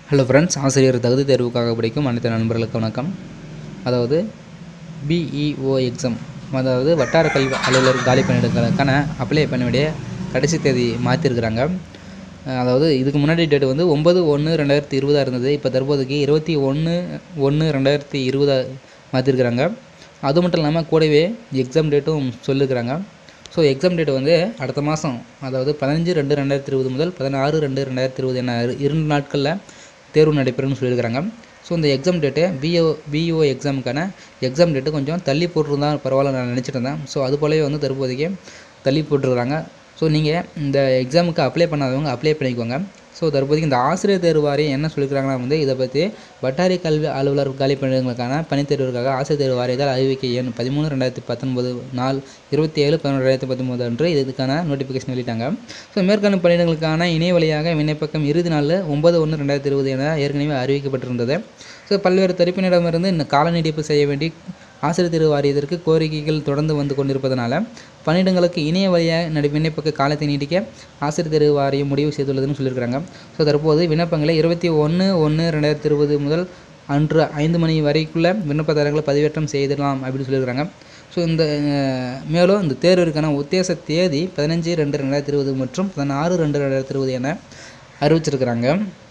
hello friends ஆசிரியர் தகுதி தேர்வுக்காக படிக்கும் அனைத்து நண்பர்களுக்கு வணக்கம் அதாவது பிஇஓ எக்ஸாம் அதாவது வட்டார கல்வி அலுவலர் காலி பணியிடங்களுக்கான அப்ளை பண்ண வேண்டிய கடைசி தேதி மாற்றிருக்கிறாங்க அதாவது இதுக்கு முன்னாடி டேட் வந்து ஒம்பது ஒன்று ரெண்டாயிரத்தி இருபதாக இருந்தது இப்போ தற்போதைக்கு இருபத்தி ஒன்று ஒன்று ரெண்டாயிரத்தி இருபதாக மாற்றிருக்கிறாங்க அது மட்டும் இல்லாமல் கூடவே எக்ஸாம் டேட்டும் சொல்லியிருக்கிறாங்க ஸோ எக்ஸாம் டேட் வந்து அடுத்த மாதம் அதாவது பதினஞ்சு ரெண்டு ரெண்டாயிரத்தி இருபது முதல் பதினாறு ரெண்டு ரெண்டாயிரத்தி இருபது என இரு- இரண்டு நாட்களில் தேர்வு நடைபெறும்னு சொல்லியிருக்கிறாங்க ஸோ இந்த எக்ஸாம் டேட்டு பிஓ பிஓ எக்ஸாமுக்கான எக்ஸாம் டேட்டு கொஞ்சம் தள்ளி போட்டிருந்தா பரவாயில்ல நான் நினச்சிட்டு இருந்தேன் ஸோ அது போலவே வந்து தற்போதைக்கு தள்ளி போட்டிருக்கிறாங்க ஸோ நீங்கள் இந்த எக்ஸாமுக்கு அப்ளை பண்ணாதவங்க அப்ளை பண்ணிக்கோங்க ஸோ தற்போதைக்கு இந்த ஆசிரியர் தேர்வு வாரியம் என்ன சொல்லியிருக்கிறாங்கன்னா வந்து இதை பற்றி வட்டாரி கல்வி அலுவலர் காலி பணியிடங்களுக்கான பணித் தேர்வுக்காக ஆசிரியர் தேர்வு வாரியத்தால் அறிவிக்கை எண் பதிமூணு ரெண்டாயிரத்தி பத்தொன்பது நாள் இருபத்தி ஏழு பதினொன்று ரெண்டாயிரத்தி பத்தொன்பது அன்று இதுக்கான நோட்டிஃபிகேஷன் வெளியிட்டாங்க ஸோ மேற்காணும் பணியிடங்களுக்கான இணைய வழியாக விண்ணப்பக்கம் இறுதி நாள் ஒன்பது ஒன்று ரெண்டாயிரத்தி இருபது என ஏற்கனவே அறிவிக்கப்பட்டிருந்தது ஸோ பல்வேறு தரப்பினரிடமிருந்து இந்த கால நீட்டிப்பு செய்ய வேண்டி ஆசிரியர் தேர்வு வாரியத்திற்கு கோரிக்கைகள் தொடர்ந்து வந்து கொண்டிருப்பதனால பணியிடங்களுக்கு இணைய வழியாக நடி விண்ணப்பக்க காலத்தை நீட்டிக்க ஆசிரியர் தேர்வு வாரியம் முடிவு செய்துள்ளதுன்னு சொல்லியிருக்கிறாங்க ஸோ தற்போது விண்ணப்பங்களை இருபத்தி ஒன்று ஒன்று ரெண்டாயிரத்தி இருபது முதல் அன்று ஐந்து மணி வரைக்குள்ள விண்ணப்பதாரர்களை பதிவேற்றம் செய்திடலாம் அப்படின்னு சொல்லியிருக்கிறாங்க ஸோ இந்த அஹ், மேலும் இந்த தேர்விற்கான உத்தேச தேதி பதினஞ்சு ரெண்டு ரெண்டாயிரத்தி இருபது மற்றும் பதினாறு ரெண்டு ரெண்டாயிரத்தி இருபது என அறிவிச்சிருக்கிறாங்க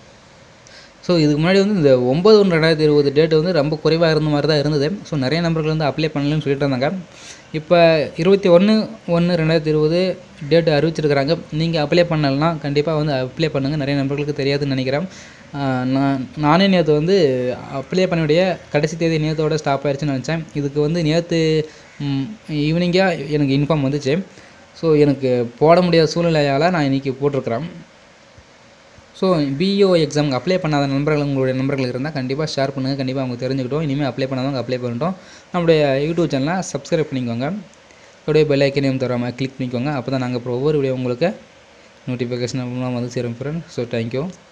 ஸோ இதுக்கு முன்னாடி வந்து இந்த ஒம்பது ஒன்று ரெண்டாயிரத்தி இருபது டேட் வந்து ரொம்ப குறைவாக இருந்த மாதிரி தான் இருந்தது ஸோ நிறைய நபர்கள் வந்து அப்ளை பண்ணலன்னு சொல்லிட்டு இருந்தாங்க இப்போ இருபத்தி ஒன்று ஒன்று ரெண்டாயிரத்தி இருபது டேட் அறிவிச்சிருக்கிறாங்க நீங்கள் அப்ளை பண்ணலன்னா கண்டிப்பாக வந்து அப்ளை பண்ணுங்கள் நிறைய நபர்களுக்கு தெரியாதுன்னு நினைக்கிறேன் ஆஹ் நான் நானே நேற்று வந்து அப்ளை பண்ண வேண்டிய கடைசி தேதி நேற்றோட ஸ்டாப் ஆயிடுச்சுன்னு நினச்சேன் இதுக்கு வந்து நேற்று ஈவினிங்காக எனக்கு இன்ஃபார்ம் வந்துச்சு ஸோ எனக்கு போட முடியாத சூழ்நிலையால் நான் இன்றைக்கி போட்டிருக்கிறேன் ஸோ பிஇஓ எக்ஸாமுக்கு அப்ளை பண்ணாத நண்பர்கள் உங்களுடைய நண்பர்கள் இருந்தால் கண்டிப்பாக ஷேர் பண்ணுங்கள் கண்டிப்பாக அவங்க தெரிஞ்சுக்கிட்டோம் இனிமேல் அப்ளை பண்ணாதவங்க அப்ளை பண்ணிட்டோம் நம்மளுடைய யூடியூப் சேனலை சப்ஸ்கிரைப் பண்ணிக்கோங்க அப்படியே பெல் ஐக்கனையும் தராமல் கிளிக் பண்ணிக்கோங்க அப்போ தான் நாங்கள் அப்புறம் ஒவ்வொரு வீடியோ உங்களுக்கு நோட்டிஃபிகேஷன் வந்து சேரும் ஃப்ரெண்ட் ஸோ தேங்க்யூ